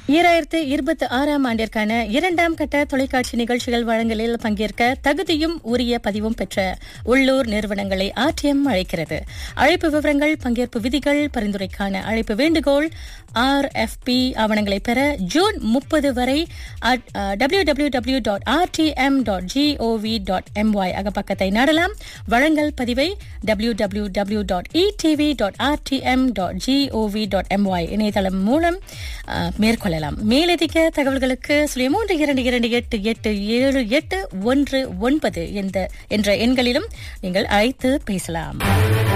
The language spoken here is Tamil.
ஈராயிரத்து இருபத்தி ஆறாம் ஆண்டிற்கான இரண்டாம் கட்ட தொலைக்காட்சி நிகழ்ச்சிகள் வழங்கலில் பங்கேற்க தகுதியும் உரிய பதிவும் பெற்ற உள்ளூர் நிறுவனங்களை ஆர்டிஎம் அழைக்கிறது அழைப்பு விவரங்கள் பங்கேற்பு விதிகள் பரிந்துரைக்கான அழைப்பு வேண்டுகோள் ஆர் பி ஆவணங்களை பெற ஜூன் முப்பது வரை W W W dot RTM dot GOV dot MY அகப்பக்கத்தை நாடலாம் வழங்கல் பதிவை W W W dot ETV dot RTM dot GOV dot MY இணையதளம் மூலம் அஹ், மேற்கொள்ளலாம் மேலதிக தகவல்களுக்கு சுழிய மூன்று இரண்டு இரண்டு எட்டு எட்டு ஏழு எட்டு ஒன்று ஒன்பது என்ற என்ற எண்களிலும் நீங்கள் அழைத்து பேசலாம்